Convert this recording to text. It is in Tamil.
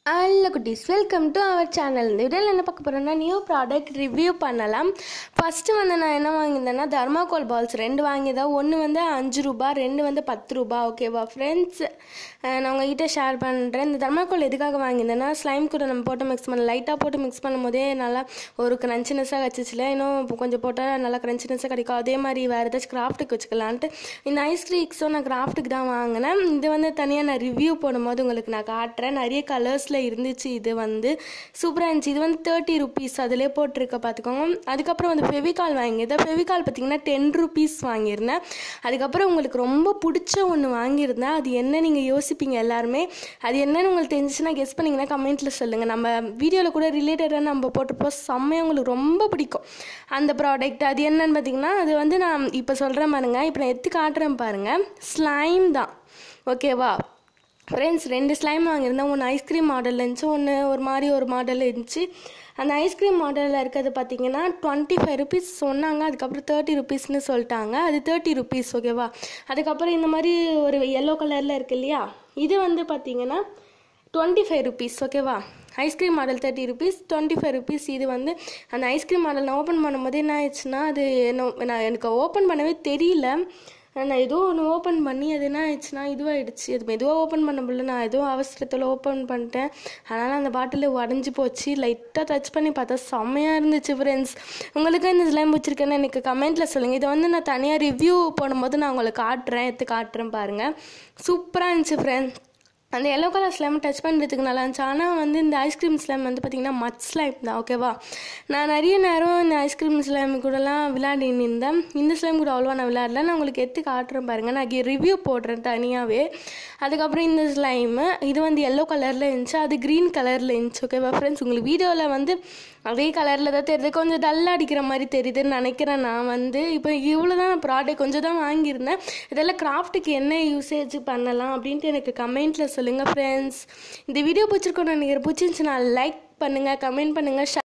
ஹலோ குட்டீஸ் வெல்கம் டு அவர் சேனல் இந்த வீடியோவில் என்ன பார்க்க போகிறோம்னா நியூ ப்ராடக்ட் ரிவ்யூ பண்ணலாம் ஃபஸ்ட்டு வந்து நான் என்ன வாங்கியிருந்தேன்னா தர்மாகோல் பால்ஸ் ரெண்டு வாங்கியிருந்தேன் ஒன்று வந்து அஞ்சு ரூபா ரெண்டு வந்து பத்து ரூபா ஓகேவா ஃப்ரெண்ட்ஸ் நான் உங்ககிட்ட ஷேர் பண்ணுறேன் இந்த தர்மாகோல் எதுக்காக வாங்கியிருந்தேன்னா ஸ்லைம் கூட நம்ம போட்டு மிக்ஸ் பண்ண லைட்டாக போட்டு மிக்ஸ் பண்ணும் போதே நல்லா ஒரு கிரன்ச்சினஸாக வச்சுச்சுல இன்னும் இப்போ கொஞ்சம் போட்டால் நல்லா கிரன்ச்சினஸாக கிடைக்கும் அதே மாதிரி வேறு ஏதாச்சும் கிராஃப்ட்டுக்கு வச்சுக்கலான்ட்டு இந்த ஐஸ் க்ரீக்ஸும் நான் கிராஃப்ட்டுக்கு தான் வாங்கினேன் இது வந்து தனியாக நான் ரிவ்யூ போடும்போது உங்களுக்கு நான் காட்டுறேன் நிறைய கலர்ஸில் இருந்துச்சு இது வந்து சூப்பராக இருந்துச்சு இது வந்து தேர்ட்டி ருபீஸ் அதிலே போட்டிருக்க பார்த்துக்கோங்க அதுக்கப்புறம் வந்து ஃபெவிகால் வாங்கியிருந்தேன் ஃபெவிகால் பார்த்தீங்கன்னா டென் ருபீஸ் வாங்கியிருந்தேன் அதுக்கப்புறம் உங்களுக்கு ரொம்ப பிடிச்ச ஒன்று வாங்கியிருந்தேன் அது என்ன நீங்கள் யோசிப்பீங்க எல்லாருமே அது என்னன்னு உங்களுக்கு தெரிஞ்சிச்சுன்னா கெஸ் பண்ணிங்கன்னா கமெண்ட்டில் சொல்லுங்கள் நம்ம வீடியோவில் கூட ரிலேட்டடாக நம்ம போட்டிருப்போம் செம்மையாக உங்களுக்கு ரொம்ப பிடிக்கும் அந்த ப்ராடக்ட் அது என்னன்னு பார்த்தீங்கன்னா அது வந்து நான் இப்போ சொல்கிறேன் பாருங்க இப்போ நான் எடுத்து காட்டுறேன் பாருங்கள் ஸ்லைம் தான் ஓகேவா ஃப்ரெண்ட்ஸ் ரெண்டு ஸ்லைம் வாங்கியிருந்தேன் ஒன்று ஐஸ்கிரீம் மாடல் இருந்துச்சு ஒன்று ஒரு மாதிரி ஒரு மாடல் இருந்துச்சு அந்த ஐஸ்கிரீம் மாடலில் இருக்கிறது பார்த்தீங்கன்னா டுவெண்ட்டி ஃபைவ் ருபீஸ் சொன்னாங்க அதுக்கப்புறம் தேர்ட்டி ருபீஸ்னு சொல்லிட்டாங்க அது தேர்ட்டி ருபீஸ் ஓகேவா அதுக்கப்புறம் இந்த மாதிரி ஒரு எல்லோ கலரில் இருக்கு இல்லையா இது வந்து பார்த்தீங்கன்னா டுவெண்ட்டி ஃபைவ் ருபீஸ் ஓகேவா ice cream model thirty rupees twenty five rupees இது வந்து அந்த ஐஸ்கிரீம் மாடல் நான் ஓப்பன் பண்ணும்போது என்ன ஆயிடுச்சுன்னா அது என்ன நான் எனக்கு ஓப்பன் பண்ணவே தெரியல நான் ஏதோ ஒன்று ஓப்பன் பண்ணி அது என்ன ஆயிடுச்சுன்னா இதுவாகிடுச்சு அது மெதுவாக ஓப்பன் பண்ண முடியல நான் ஏதோ அவசரத்தில் ஓப்பன் பண்ணிட்டேன் அதனால் அந்த பாட்டில் உடஞ்சி போச்சு லைட்டாக டச் பண்ணி பார்த்தா செம்மையாக இருந்துச்சு ஃப்ரெண்ட்ஸ் உங்களுக்கு இந்த ஸ்லைம் பிடிச்சிருக்கேன்னு எனக்கு கமெண்ட்டில் சொல்லுங்கள் இதை வந்து நான் தனியாக ரிவ்யூ போடும்போது நான் உங்களுக்கு காட்டுறேன் எடுத்து காட்டுறேன் பாருங்கள் சூப்பராக இருந்துச்சு ஃப்ரெண்ட்ஸ் அந்த எல்லோ கலர் ஸ்லைம் டச் பண்ணுறதுக்கு நல்லா இருந்துச்சு ஆனால் வந்து இந்த ஐஸ்கிரீம் ஸ்லைம் வந்து பார்த்திங்கன்னா மச் ஸ்லைம் தான் ஓகேவா நான் நிறைய நேரம் இந்த ஐஸ்கிரீம் ஸ்லைம் கூடலாம் விளையாடின்னு இருந்தேன் இந்த ஸ்லைம் கூட அவ்வளோவா நான் விளையாடல நான் உங்களுக்கு எடுத்து காட்டுறேன் பாருங்கள் நான் ரிவ்யூ போடுறேன் தனியாகவே அதுக்கப்புறம் இந்த ஸ்லைமு இது வந்து எல்லோ கலரில் இருந்துச்சு அது க்ரீன் கலரில் இருந்துச்சு ஓகேவா ஃப்ரெண்ட்ஸ் உங்களுக்கு வீடியோவில் வந்து அதே கலரில் தான் தெரியுது கொஞ்சம் டல் அடிக்கிற மாதிரி தெரியுதுன்னு நினைக்கிறேன் நான் வந்து இப்போ இவ்வளோ தான் ப்ராடக்ட் கொஞ்சம் தான் வாங்கியிருந்தேன் இதெல்லாம் கிராஃப்ட்டுக்கு என்ன யூசேஜ் பண்ணலாம் அப்படின்ட்டு எனக்கு கமெண்ட்டில் சொல்லுங்கள் ஃப்ரெண்ட்ஸ் இந்த வீடியோ பிடிச்சிருக்கோன்னு நினைக்கிறேன் பிடிச்சிருந்துச்சுன்னா லைக் பண்ணுங்கள் கமெண்ட் பண்ணுங்கள்